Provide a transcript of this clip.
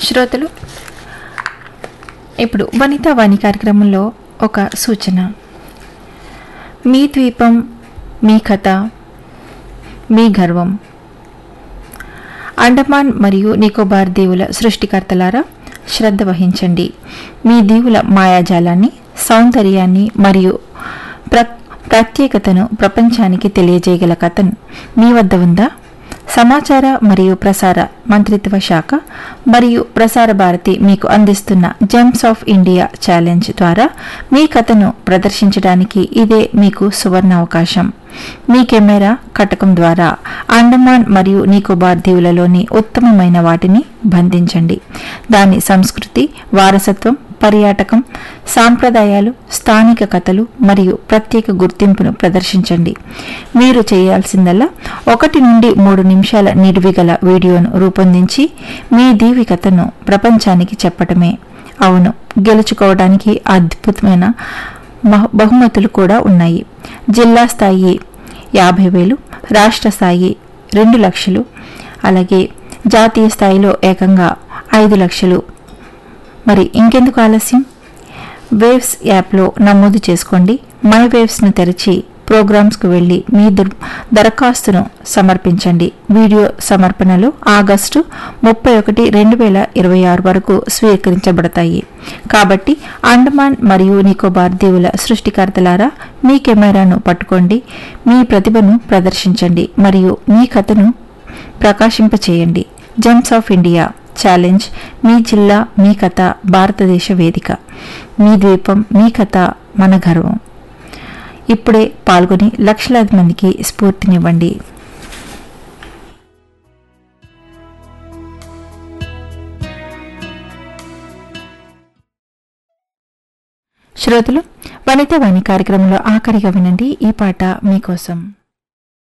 శ్రోతలు ఇప్పుడు వనితా వాణి కార్యక్రమంలో ఒక సూచన మీ ద్వీపం మీ కథ మీ గర్వం అండమాన్ మరియు నికోబార్ దీవుల సృష్టికర్తలారా శ్రద్ధ వహించండి మీ దీవుల మాయాజాలాన్ని సౌందర్యాన్ని మరియు ప్ర ప్రత్యేకతను ప్రపంచానికి తెలియజేయగల కథను మీ వద్ద ఉందా సమాచార మరియు ప్రసార మంత్రిత్వ శాఖ మరియు ప్రసార భారతి మీకు అందిస్తున్న జెమ్స్ ఆఫ్ ఇండియా ఛాలెంజ్ ద్వారా మీ కథను ప్రదర్శించడానికి ఇదే మీకు సువర్ణ అవకాశం మీ కెమెరా కటకం ద్వారా అండమాన్ మరియు నికోబార్ దీవులలోని ఉత్తమమైన వాటిని బంధించండి దాని సంస్కృతి వారసత్వం పర్యాటకం సాంప్రదాయాలు స్థానిక కథలు మరియు ప్రత్యేక గుర్తింపును ప్రదర్శించండి మీరు చేయాల్సిందల్లా ఒకటి నుండి మూడు నిమిషాల నిడివి గల వీడియోను రూపొందించి మీ దీవి కథను ప్రపంచానికి చెప్పటమే అవును గెలుచుకోవడానికి అద్భుతమైన మహ- బహుమతులు కూడా ఉన్నాయి జిల్లా స్థాయి యాభై వేలు రాష్ట్ర స్థాయి రెండు లక్షలు అలాగే జాతీయ స్థాయిలో ఏకంగా ఐదు లక్షలు మరి ఇంకెందుకు ఆలస్యం వేవ్స్ యాప్లో నమోదు చేసుకోండి మై వేవ్స్ను తెరిచి ప్రోగ్రామ్స్కు వెళ్ళి మీ దుర్- దరఖాస్తును సమర్పించండి వీడియో సమర్పణలు ఆగస్టు ముప్పై ఒకటి రెండు వేల ఇరవై ఆరు వరకు స్వీకరించబడతాయి కాబట్టి అండమాన్ మరియు నికోబార్ దీవుల సృష్టికర్తలారా మీ కెమెరాను పట్టుకోండి మీ ప్రతిభను ప్రదర్శించండి మరియు మీ కథను ప్రకాశింపచేయండి జెమ్స్ ఆఫ్ ఇండియా ఛాలెంజ్ మీ జిల్లా మీ కథ భారతదేశ వేదిక మీ ద్వీపం మీ కథ మన గర్వం ఇప్పుడే పాల్గొని లక్షలాది మందికి స్ఫూర్తినివ్వండి శ్రోతలు వనిత వాణి కార్యక్రమంలో ఆఖరిగా వినండి ఈ పాట మీకోసం